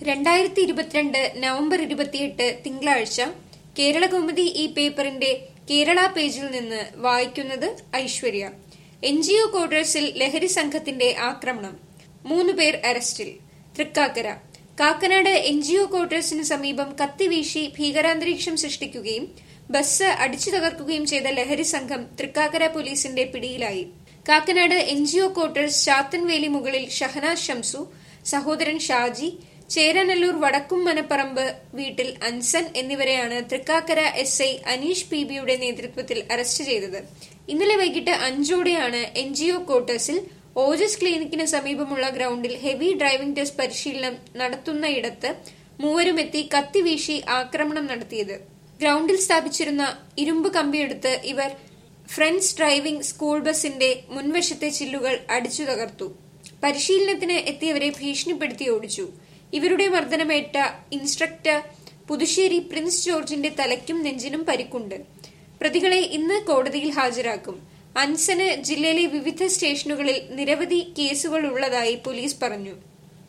രണ്ടായിരത്തി ഇരുപത്തിരണ്ട് നവംബർ ഇരുപത്തിയെട്ട് തിങ്കളാഴ്ച കേരളകൗമുദി ഈ പേപ്പറിന്റെ കേരള പേജിൽ നിന്ന് വായിക്കുന്നത് ഐശ്വര്യ എൻ ജി ഒ ക്വാർട്ടേഴ്സിൽ ലഹരി സംഘത്തിന്റെ ആക്രമണം മൂന്ന് പേർ അറസ്റ്റിൽ Thrikkakara Kakkanad N G O ക്വാർട്ടേഴ്സിന് സമീപം കത്തിവീശി ഭീകരാന്തരീക്ഷം സൃഷ്ടിക്കുകയും ബസ് അടിച്ചു തകർക്കുകയും ചെയ്ത ലഹരി സംഘം തൃക്കാക്കര പോലീസിന്റെ പിടിയിലായി Kakkanad N G O quarters Chathanveli മുകളിൽ ഷഹനാസ് ഷംസു സഹോദരൻ ഷാജി ചേരനല്ലൂർ വടക്കും മനപ്പറമ്പ് വീട്ടിൽ അൻസൻ എന്നിവരെയാണ് Thrikkakara S I Aneesh P ബിയുടെ നേതൃത്വത്തിൽ അറസ്റ്റ് ചെയ്തത് ഇന്നലെ വൈകിട്ട് അഞ്ചോടെയാണ് എൻ ജി ഒ ക്വാർട്ടേഴ്സിൽ ഓജസ് ക്ലിനിക്കിന് സമീപമുള്ള ഗ്രൗണ്ടിൽ ഹെവി ഡ്രൈവിംഗ് ടെസ്റ്റ് പരിശീലനം നടത്തുന്നയിടത്ത് മൂവരുമെത്തി കത്തിവീശി ആക്രമണം നടത്തിയത് ഗ്രൗണ്ടിൽ സ്ഥാപിച്ചിരുന്ന ഇരുമ്പ് കമ്പിയെടുത്ത് ഇവർ ഫ്രണ്ട്സ് ഡ്രൈവിംഗ് സ്കൂൾ ബസിന്റെ മുൻവശത്തെ ചില്ലുകൾ അടിച്ചു തകർത്തു പരിശീലനത്തിന് എത്തിയവരെ ഭീഷണിപ്പെടുത്തി ഓടിച്ചു ഇവരുടെ മർദ്ദനമേറ്റ ഇൻസ്ട്രക്ടർ പുതുശ്ശേരി പ്രിൻസ് ജോർജിന്റെ തലയ്ക്കും നെഞ്ചിനും പരിക്കുണ്ട് പ്രതികളെ ഇന്ന് കോടതിയിൽ ഹാജരാക്കും അൻസന് ജില്ലയിലെ വിവിധ സ്റ്റേഷനുകളിൽ നിരവധി കേസുകൾ ഉള്ളതായി പോലീസ് പറഞ്ഞു